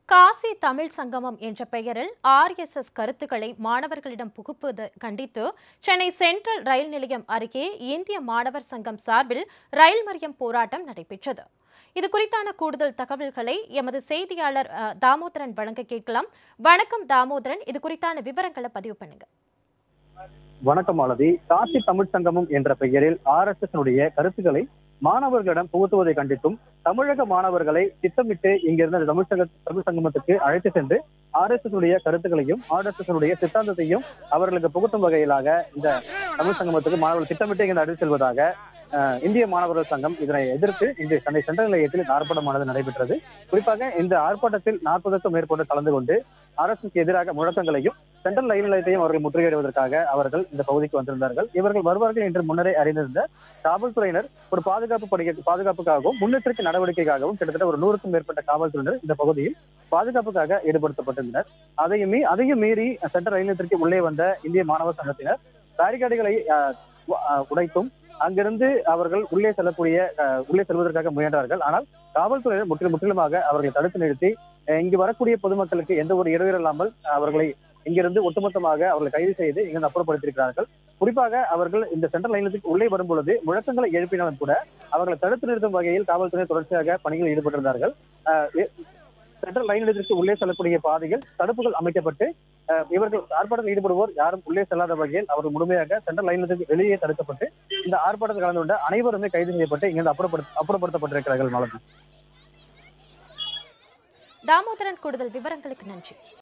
காசி தமிழ் சங்கமம் என்ற பெயரில் ஆர்எஸ்எஸ் கருத்துக்களை மாணவர்களிடம் புகுப்பது கண்டித்து சென்னை சென்ட்ரல் ரயில் நிலையம் அருகே இந்திய மாணவர் சங்கம் சார்பில் ரயில் மறியம் போராட்டம் நடைபெற்றது இது குறித்தான கூடுதல் தகவல்களை எமது செய்தியாளர் அஹ், தாமோதரன் வழங்க கேட்கலாம் வணக்கம் தாமோதரன் இது குறித்தான விவரங்களை பதிவு பண்ணுங்க வணக்கம் மாலதி காசி தமிழ் சங்கமம் என்ற பெயரில் ஆர் எஸ் எஸ் கருத்துக்களை மாணவர்களிடம் புகுத்துவதை கண்டித்தும் தமிழக மாணவர்களை திட்டமிட்டு இங்கிருந்த அந்த தமிழ் சங்க தமிழ் சங்கமத்துக்கு அழைத்து சென்று ஆர் எஸ் எஸ் கருத்துக்களையும் ஆர் எஸ் எஸ் சித்தாந்தத்தையும் அவர்களுக்கு புகுத்தும் வகையிலாக இந்த தமிழ் சங்கமத்துக்கு மாணவர்கள் திட்டமிட்டு இங்கே அழைத்து செல்வதாக அஹ், இந்திய மாணவர்கள் சங்கம் இதனை எதிர்த்து இன்று சென்னை சென்ட்ரல் நிலையத்தில் இந்த ஆர்ப்பாட்டமானது நடைபெற்றது குறிப்பாக இந்த ஆர்ப்பாட்டத்தில் நாற்பதுக்கும் மேற்பட்டு கலந்து கொண்டு அரசுக்கு எதிராக முழக்கங்களையும் சென்ட்ரல் ரயில் நிலையத்தையும் அவர்கள் முற்றுகையிடுவதற்காக அவர்கள் இந்த பகுதிக்கு வந்திருந்தார்கள் இவர்கள் வருவார்கள் என்று முன்னரே அறிந்திருந்த காவல்துறையினர் ஒரு பாதுகாப்பு படை பாதுகாப்புக்காகவும் முன்னெச்சரிக்கை நடவடிக்கைக்காகவும் கிட்டத்தட்ட ஒரு நூறுக்கும் மேற்பட்ட காவல்துறையினர் இந்த பகுதியில் பாதுகாப்புக்காக ஈடுபடுத்தப்பட்டிருந்தனர் அதையும் மீ அதையும் மீறி சென்ட்ரல் ரயில் நிலையத்திற்கு உள்ளே வந்த இந்திய மாணவர் சங்கத்தினர் பேரிகார்டுகளை அஹ், உ- அஹ், உடைத்தும் அங்கிருந்து அவர்கள் உள்ளே செல்லக்கூடிய அஹ், உள்ளே செல்வதற்காக முயன்றார்கள் ஆனால் காவல்துறையினர் முற்றிலும் முற்றிலுமாக அவர்களை தடுத்து நிறுத்தி அஹ், இங்கு வரக்கூடிய பொதுமக்களுக்கு எந்த ஒரு இடையூறு இல்லாமல் அவர்களை இங்கிருந்து ஒட்டுமொத்தமாக அவர்களை கைது செய்து இங்கிருந்து அப்புறப்படுத்தியிருக்கிறார்கள் குறிப்பாக அவர்கள் இந்த சென்ட்ரல் லைனத்துக்கு உள்ளே வரும் பொழுது முழக்கங்களை எழுப்பினாலும் கூட அவர்களை தடுத்து நிறுத்தும் வகையில் காவல்துறை தொடர்ச்சியாக பணிகளில் ஈடுபட்டிருந்தார்கள் அஹ், எ- சென்ட்ரல் லைன் நிலையத்திற்கு உள்ளே செல்லக்கூடிய பாதையில் தடுப்புகள் அமைக்கப்பட்டு அஹ், இவர்கள் ஆர்ப்பாட்டத்தில் ஈடுபடுவோர் யாரும் உள்ளே செல்லாத வகையில் அவர்கள் முழுமையாக சென்ட்ரல் லைன் நிலையத்துக்கு வெளியே தடுக்கப்பட்டு இந்த ஆர்ப்பாட்டத்தில் கலந்து கொண்ட அனைவருமே கைது செய்யப்பட்டு இங்கிருந்து அப்புறப்படுத்த அப்புறப்படுத்தப்பட்டிருக்கிறார்கள் மாலதி தாமோதரன் கூடுதல் விவரங்களுக்கு நன்றி